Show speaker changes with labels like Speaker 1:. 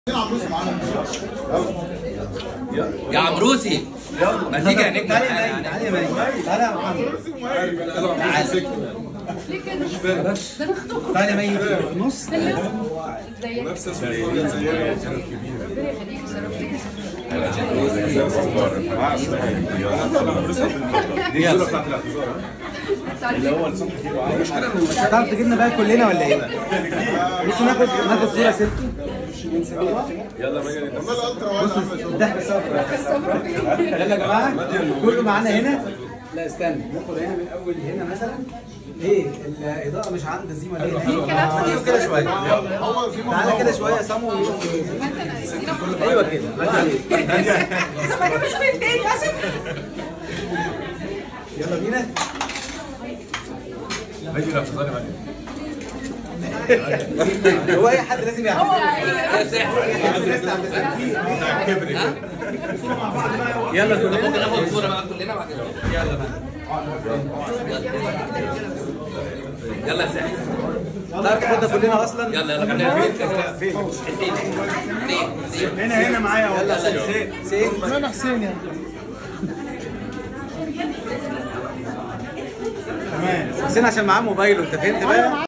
Speaker 1: يا عمروسي ما تيجي هنجم
Speaker 2: تعالى
Speaker 1: معانا
Speaker 2: يا مي تعالى يا مي تعالى يا محمد
Speaker 3: ليه كده؟ ده انا اخطبكم
Speaker 2: تعالى يا مي في النص
Speaker 3: ازيك؟ ربنا يخليك شرفتك
Speaker 2: هتعرف تجيبنا بقى كلنا ولا ايه؟ بصوا ناخد ناخد صوره سيلفي بصوا الضحك سوا يلا يا جماعه كله معانا هنا لا استنى ناخد هنا من اول هنا مثلا ايه الاضاءه مش عند زي ولا ايه؟ ايوه كده شويه تعالى كده شويه يا سامو ايوه كده الله عليك يلا بينا هو اي حد لازم يعمل
Speaker 1: يا سحر
Speaker 2: يلا كلنا
Speaker 1: ممكن ناخد صورة بقى كلنا بعد كده
Speaker 2: يلا بقى
Speaker 1: يلا يا سحر
Speaker 2: تعرف تاخدها كلنا اصلا
Speaker 1: يلا يلا كلنا
Speaker 2: فين
Speaker 1: حسين حسين حسين
Speaker 2: هنا هنا معايا يلا حسين حسين انا حسين يعني تمام حسين عشان معاه موبايله انت فهمت بقى